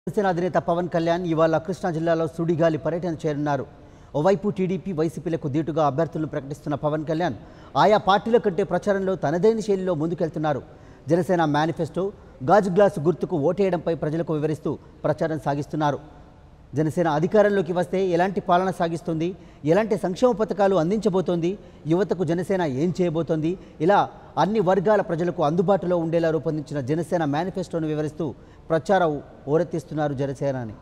జనసేన అధినేత పవన్ కళ్యాణ్ ఇవాళ కృష్ణా జిల్లాలో సుడిగాలి పర్యటన చేరున్నారు ఓవైపు టీడీపీ వైసీపీలకు దీటుగా అభ్యర్థులను ప్రకటిస్తున్న పవన్ కళ్యాణ్ ఆయా పార్టీల కంటే ప్రచారంలో తనదైన శైలిలో ముందుకెళ్తున్నారు జనసేన మేనిఫెస్టో గాజు గ్లాసు గుర్తుకు ఓటేయడంపై ప్రజలకు వివరిస్తూ ప్రచారం సాగిస్తున్నారు జనసేన అధికారంలోకి వస్తే ఎలాంటి పాలన సాగిస్తుంది ఎలాంటి సంక్షేమ పథకాలు అందించబోతోంది యువతకు జనసేన ఏం చేయబోతోంది ఇలా అన్ని వర్గాల ప్రజలకు అందుబాటులో ఉండేలా రూపొందించిన జనసేన మేనిఫెస్టోను వివరిస్తూ ప్రచారం ఓరెత్తిస్తున్నారు జనసేనాని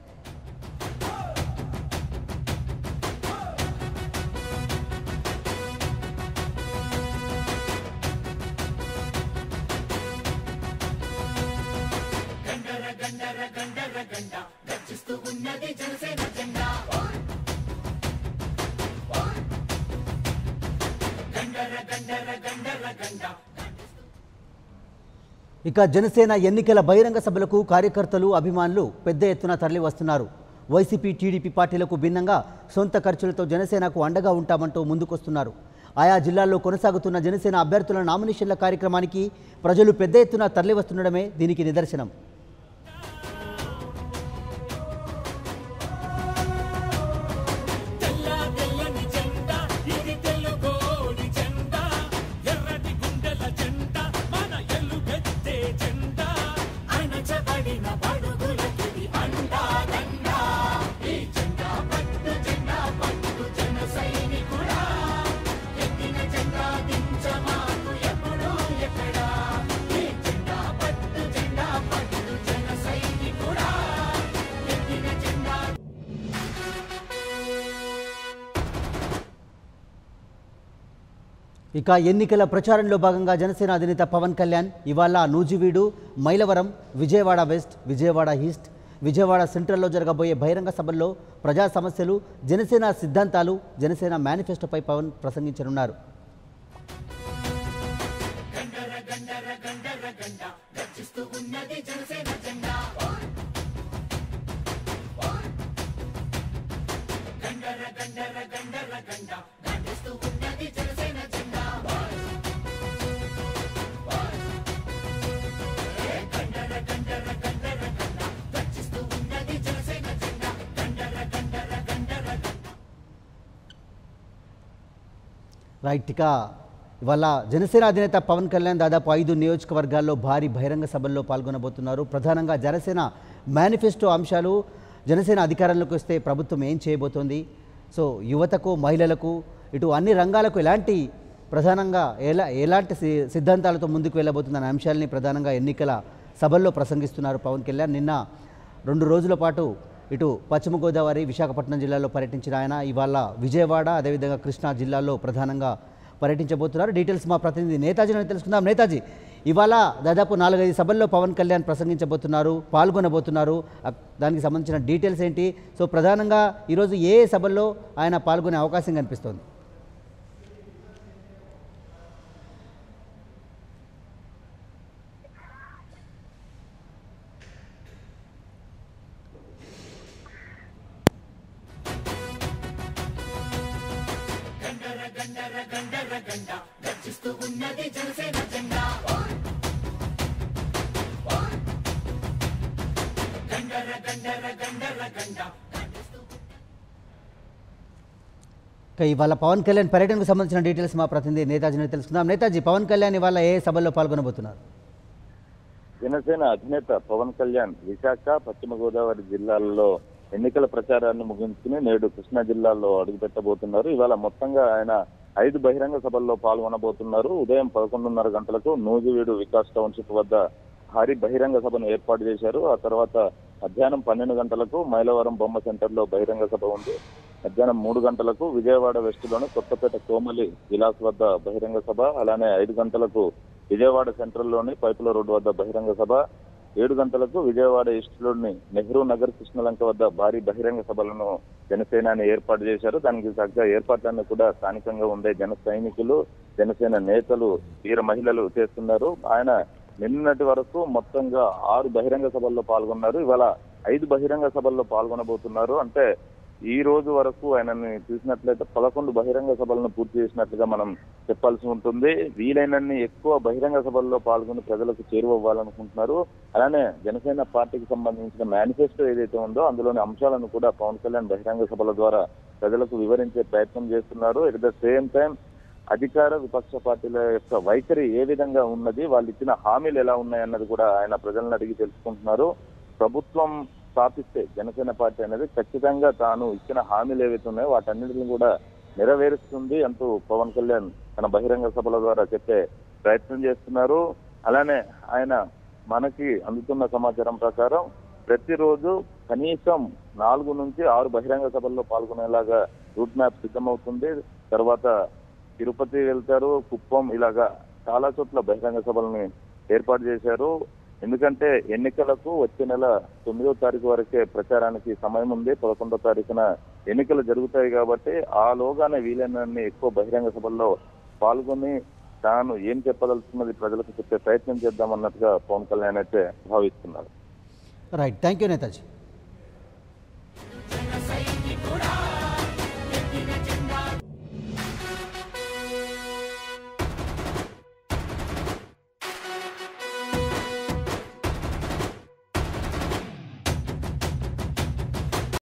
ఇక జనసేన ఎన్నికల బహిరంగ సభలకు కార్యకర్తలు అభిమానులు పెద్ద ఎత్తున తరలి వస్తున్నారు వైసీపీ టీడీపీ పార్టీలకు భిన్నంగా సొంత ఖర్చులతో జనసేనకు అండగా ఉంటామంటూ ముందుకొస్తున్నారు ఆయా జిల్లాల్లో కొనసాగుతున్న జనసేన అభ్యర్థుల నామినేషన్ల కార్యక్రమానికి ప్రజలు పెద్ద ఎత్తున తరలి వస్తుండడమే దీనికి నిదర్శనం తెల్ల తెల్లని జెండా ఇది తెలుగోడి జెండా ఎర్రటి గుండెల జెండా మన ఎలుగెత్తే జెండా అణచబడిన బడుగులకి అండా దండా ఈ జెండా పట్టు జెండా పట్టు జన సైనికుడా ఎత్తిన జెండా దించమాకు ఎప్పుడు ఎక్కడా ఈ జెండా పట్టు జెండా పట్టు జన సైనికుడా ఎత్తిన జెండా ఇక ఎన్నికల ప్రచారంలో భాగంగా జనసేన అధినేత పవన్ కళ్యాణ్ ఇవాళ నూజివీడు మైలవరం విజయవాడ వెస్ట్ విజయవాడ ఈస్ట్ విజయవాడ సెంట్రల్లో జరగబోయే బహిరంగ సభల్లో ప్రజా సమస్యలు జనసేన సిద్ధాంతాలు జనసేన మేనిఫెస్టోపై పవన్ ప్రసంగించనున్నారు రైట్ ఇక ఇవాళ జనసేన అధినేత పవన్ కళ్యాణ్ దాదాపు ఐదు నియోజకవర్గాల్లో భారీ బహిరంగ సభల్లో పాల్గొనబోతున్నారు ప్రధానంగా జనసేన మేనిఫెస్టో అంశాలు జనసేన అధికారంలోకి వస్తే ప్రభుత్వం ఏం చేయబోతోంది సో యువతకు మహిళలకు ఇటు అన్ని రంగాలకు ఎలాంటి ప్రధానంగా ఎలా ఎలాంటి సి- సిద్ధాంతాలతో ముందుకు వెళ్ళబోతుందనే అంశాలని ప్రధానంగా ఎన్నికల సభల్లో ప్రసంగిస్తున్నారు పవన్ కళ్యాణ్ నిన్న రెండు రోజుల పాటు ఇటు పశ్చిమ గోదావరి విశాఖపట్నం జిల్లాలో పర్యటించిన ఆయన ఇవాళ విజయవాడ అదేవిధంగా కృష్ణా జిల్లాల్లో ప్రధానంగా పర్యటించబోతున్నారు డీటెయిల్స్ మా ప్రతినిధి నేతాజీ నుండి తెలుసుకుందాం నేతాజీ ఇవాళ దాదాపు నాలుగైదు సభల్లో పవన్ కళ్యాణ్ ప్రసంగించబోతున్నారు పాల్గొనబోతున్నారు అక్- దానికి సంబంధించిన డీటెయిల్స్ ఏంటి సో ప్రధానంగా ఈరోజు ఏ ఏ సభల్లో ఆయన పాల్గొనే అవకాశం కనిపిస్తోంది ఇక ఇవాళ పవన్ కళ్యాణ్ పర్యటనకు సంబంధించిన డీటెయిల్స్ మా ప్రతినిధి నేతాజీ నుండి తెలుసుకుందాం నేతాజీ పవన్ కళ్యాణ్ ఇవాళ ఏ సభల్లో పాల్గొనబోతున్నారు జనసేన అధినేత పవన్ కళ్యాణ్ విశాఖ పశ్చిమ గోదావరి జిల్లాల్లో ఎన్నికల ప్రచారాన్ని ముగించుకుని నేడు కృష్ణా జిల్లాలో అడుగుపెట్టబోతున్నారు ఇవాళ మొత్తంగా ఆయన ఐదు బహిరంగ సభల్లో పాల్గొనబోతున్నారు ఉదయం పదకొండున్నర గంటలకు నూజివీడు వికాస్ టౌన్షిప్ వద్ద భారీ బహిరంగ సభను ఏర్పాటు చేశారు ఆ తర్వాత మధ్యాహ్నం పన్నెండు గంటలకు మైలవరం బొమ్మ సెంటర్ లో బహిరంగ సభ ఉంది మధ్యాహ్నం మూడు గంటలకు విజయవాడ వెస్ట్ లోని కొత్తపేట కోమలి విలాస్ వద్ద బహిరంగ సభ అలానే ఐదు గంటలకు విజయవాడ సెంట్రల్ లోని పైపుల రోడ్డు వద్ద బహిరంగ సభ ఏడు గంటలకు విజయవాడ ఈస్ట్ లోని నెహ్రూ నగర్ కృష్ణలంక వద్ద భారీ బహిరంగ సభలను జనసేనాని ఏర్పాటు చేశారు దానికి తగ్గ ఏర్పాట్లన్నీ కూడా స్థానికంగా ఉండే జన సైనికులు జనసేన నేతలు వీర మహిళలు చేస్తున్నారు ఆయన నిన్నటి వరకు మొత్తంగా ఆరు బహిరంగ సభల్లో పాల్గొన్నారు ఇవాళ ఐదు బహిరంగ సభల్లో పాల్గొనబోతున్నారు అంటే ఈ రోజు వరకు ఆయనని చూసినట్లయితే పదకొండు బహిరంగ సభలను పూర్తి చేసినట్లుగా మనం చెప్పాల్సి ఉంటుంది వీలైనన్ని ఎక్కువ బహిరంగ సభల్లో పాల్గొని ప్రజలకు చేరువవ్వాలనుకుంటున్నారు అలానే జనసేన పార్టీకి సంబంధించిన మేనిఫెస్టో ఏదైతే ఉందో అందులోని అంశాలను కూడా పవన్ కళ్యాణ్ బహిరంగ సభల ద్వారా ప్రజలకు వివరించే ప్రయత్నం చేస్తున్నారు ఎట్ ద సేమ్ టైం అధికార విపక్ష పార్టీల యొక్క వైఖరి ఏ విధంగా ఉన్నది వాళ్ళు ఇచ్చిన హామీలు ఎలా ఉన్నాయన్నది కూడా ఆయన ప్రజలను అడిగి తెలుసుకుంటున్నారు ప్రభుత్వం స్థాపిస్తే జనసేన పార్టీ అనేది ఖచ్చితంగా తాను ఇచ్చిన హామీలు ఏవైతే ఉన్నాయో వాటన్నిటిని కూడా నెరవేరుస్తుంది అంటూ పవన్ కళ్యాణ్ తన బహిరంగ సభల ద్వారా చెప్పే ప్రయత్నం చేస్తున్నారు అలానే ఆయన మనకి అందుతున్న సమాచారం ప్రకారం ప్రతిరోజు కనీసం నాలుగు నుంచి ఆరు బహిరంగ సభల్లో పాల్గొనేలాగా రూట్ మ్యాప్ సిద్ధమవుతుంది తర్వాత తిరుపతి వెళ్తారు కుప్పం ఇలాగా చాలా చోట్ల బహిరంగ సభల్ని ఏర్పాటు చేశారు ఎందుకంటే ఎన్నికలకు వచ్చే నెల తొమ్మిదో తారీఖు వరకే ప్రచారానికి సమయం ఉంది పదకొండో తారీఖున ఎన్నికలు జరుగుతాయి కాబట్టి ఆ లోగానే వీలైనన్ని ఎక్కువ బహిరంగ సభల్లో పాల్గొని తాను ఏం చెప్పదలుచుకున్నది ప్రజలకు చెప్పే ప్రయత్నం చేద్దామన్నట్టుగా పవన్ కళ్యాణ్ అయితే భావిస్తున్నారు రైట్ థ్యాంక్ యూ నేతాజీ